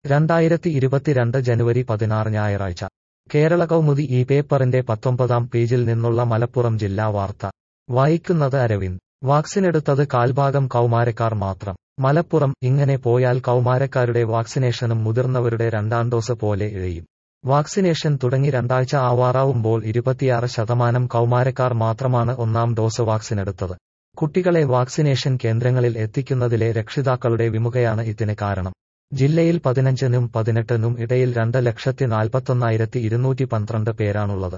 രണ്ടായിരത്തി ഇരുപത്തിരണ്ട് ജനുവരി പതിനാറ് ഞായറാഴ്ച കേരള കൗമുദി ഈ പേപ്പറിന്റെ പത്തൊമ്പതാം പേജിൽ നിന്നുള്ള മലപ്പുറം ജില്ലാ വാർത്ത വായിക്കുന്നത് അരവിന്ദ് വാക്സിനെടുത്തത് കാൽഭാഗം കൗമാരക്കാർ മാത്രം മലപ്പുറം ഇങ്ങനെ പോയാൽ കൗമാരക്കാരുടെ വാക്സിനേഷനും മുതിർന്നവരുടെ രണ്ടാം ഡോസ് പോലെ ഇഴയും വാക്സിനേഷൻ തുടങ്ങി രണ്ടാഴ്ച ആവാറാവുമ്പോൾ ഇരുപത്തിയാറ് ശതമാനം കൗമാരക്കാർ മാത്രമാണ് ഒന്നാം ഡോസ് വാക്സിനെടുത്തത് കുട്ടികളെ വാക്സിനേഷൻ കേന്ദ്രങ്ങളിൽ എത്തിക്കുന്നതിലെ രക്ഷിതാക്കളുടെ വിമുഖയാണ് ഇതിന് കാരണം ജില്ലയിൽ പതിനഞ്ചിനും പതിനെട്ടിനും ഇടയിൽ രണ്ട് ലക്ഷത്തി നാൽപ്പത്തൊന്നായിരത്തി ഇരുന്നൂറ്റി പന്ത്രണ്ട് പേരാണുള്ളത്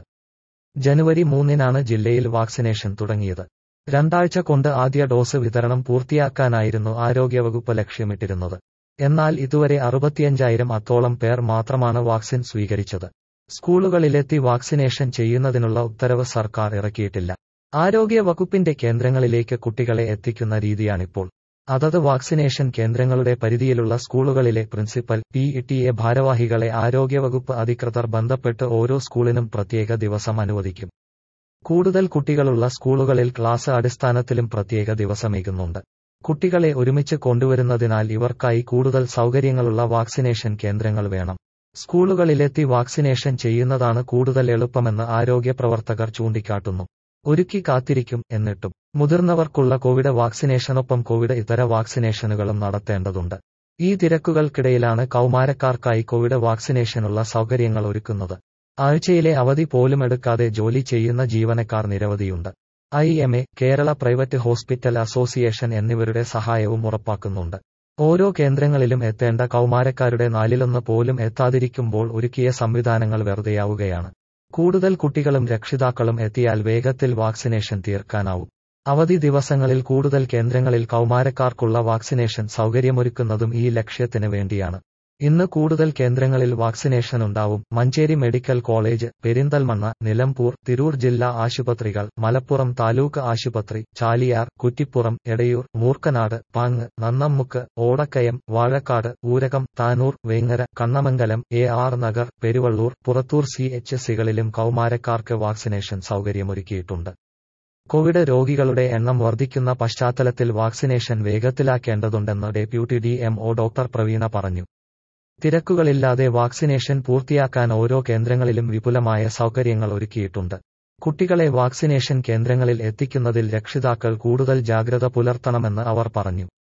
ജനുവരി മൂന്നിനാണ് ജില്ലയിൽ വാക്സിനേഷൻ തുടങ്ങിയത് രണ്ടാഴ്ച കൊണ്ട് ആദ്യ ഡോസ് വിതരണം പൂർത്തിയാക്കാനായിരുന്നു ആരോഗ്യവകുപ്പ് ലക്ഷ്യമിട്ടിരുന്നത് എന്നാൽ ഇതുവരെ അറുപത്തിയഞ്ചായിരം അത്തോളം പേർ മാത്രമാണ് വാക്സിൻ സ്വീകരിച്ചത് സ്കൂളുകളിലെത്തി വാക്സിനേഷൻ ചെയ്യുന്നതിനുള്ള ഉത്തരവ് സർക്കാർ ഇറക്കിയിട്ടില്ല ആരോഗ്യ വകുപ്പിന്റെ കേന്ദ്രങ്ങളിലേക്ക് കുട്ടികളെ എത്തിക്കുന്ന രീതിയാണിപ്പോൾ അതത് വാക്സിനേഷൻ കേന്ദ്രങ്ങളുടെ പരിധിയിലുള്ള സ്കൂളുകളിലെ പ്രിൻസിപ്പൽ പി ടി എ ഭാരവാഹികളെ ആരോഗ്യവകുപ്പ് അധികൃതർ ബന്ധപ്പെട്ട് ഓരോ സ്കൂളിനും പ്രത്യേക ദിവസം അനുവദിക്കും കൂടുതൽ കുട്ടികളുള്ള സ്കൂളുകളിൽ ക്ലാസ് അടിസ്ഥാനത്തിലും പ്രത്യേക ദിവസമേകുന്നുണ്ട് കുട്ടികളെ ഒരുമിച്ച് കൊണ്ടുവരുന്നതിനാൽ ഇവർക്കായി കൂടുതൽ സൗകര്യങ്ങളുള്ള വാക്സിനേഷൻ കേന്ദ്രങ്ങൾ വേണം സ്കൂളുകളിലെത്തി വാക്സിനേഷൻ ചെയ്യുന്നതാണ് കൂടുതൽ എളുപ്പമെന്ന് ആരോഗ്യ പ്രവർത്തകർ ചൂണ്ടിക്കാട്ടുന്നു ഒരുക്കി കാത്തിരിക്കും എന്നിട്ടും മുതിർന്നവർക്കുള്ള കോവിഡ് വാക്സിനേഷനൊപ്പം കോവിഡ് ഇതര വാക്സിനേഷനുകളും നടത്തേണ്ടതുണ്ട് ഈ തിരക്കുകൾക്കിടയിലാണ് കൗമാരക്കാർക്കായി കോവിഡ് വാക്സിനേഷനുള്ള സൗകര്യങ്ങൾ ഒരുക്കുന്നത് ആഴ്ചയിലെ അവധി പോലും എടുക്കാതെ ജോലി ചെയ്യുന്ന ജീവനക്കാർ നിരവധിയുണ്ട് I M A Kerala private hospital association എന്നിവരുടെ സഹായവും ഉറപ്പാക്കുന്നുണ്ട് ഓരോ കേന്ദ്രങ്ങളിലും എത്തേണ്ട കൗമാരക്കാരുടെ നാലിലൊന്ന് പോലും എത്താതിരിക്കുമ്പോൾ ഒരുക്കിയ സംവിധാനങ്ങൾ വെറുതെയാവുകയാണ് കൂടുതൽ കുട്ടികളും രക്ഷിതാക്കളും എത്തിയാൽ വേഗത്തിൽ വാക്സിനേഷൻ തീർക്കാനാവും അവധി ദിവസങ്ങളിൽ കൂടുതൽ കേന്ദ്രങ്ങളിൽ കൗമാരക്കാർക്കുള്ള വാക്സിനേഷൻ സൗകര്യമൊരുക്കുന്നതും ഈ ലക്ഷ്യത്തിന് വേണ്ടിയാണ് ഇന്ന് കൂടുതൽ കേന്ദ്രങ്ങളിൽ വാക്സിനേഷൻ ഉണ്ടാവും മഞ്ചേരി മെഡിക്കൽ കോളേജ് പെരിന്തൽമണ്ണ നിലമ്പൂർ തിരൂർ ജില്ലാ ആശുപത്രികൾ മലപ്പുറം താലൂക്ക് ആശുപത്രി Chaliyar Kuttippuram Edayur Moorkanad Pang Nannammukku Odakkayam Vazhakkad Oorakam Tanur Vengara Kannamangalam A R Nagar Peruvallur Purathur C H സികളിലും കൗമാരക്കാർക്ക് വാക്സിനേഷൻ സൗകര്യമൊരുക്കിയിട്ടുണ്ട് കോവിഡ് രോഗികളുടെ എണ്ണം വർദ്ധിക്കുന്ന പശ്ചാത്തലത്തിൽ വാക്സിനേഷൻ വേഗത്തിലാക്കേണ്ടതുണ്ടെന്ന് deputy D M O doctor Praveena പറഞ്ഞു തിരക്കുകളില്ലാതെ വാക്സിനേഷൻ പൂർത്തിയാക്കാൻ ഓരോ കേന്ദ്രങ്ങളിലും വിപുലമായ സൗകര്യങ്ങൾ ഒരുക്കിയിട്ടുണ്ട് കുട്ടികളെ വാക്സിനേഷൻ കേന്ദ്രങ്ങളിൽ എത്തിക്കുന്നതിൽ രക്ഷിതാക്കൾ കൂടുതൽ ജാഗ്രത പുലർത്തണമെന്ന് അവർ പറഞ്ഞു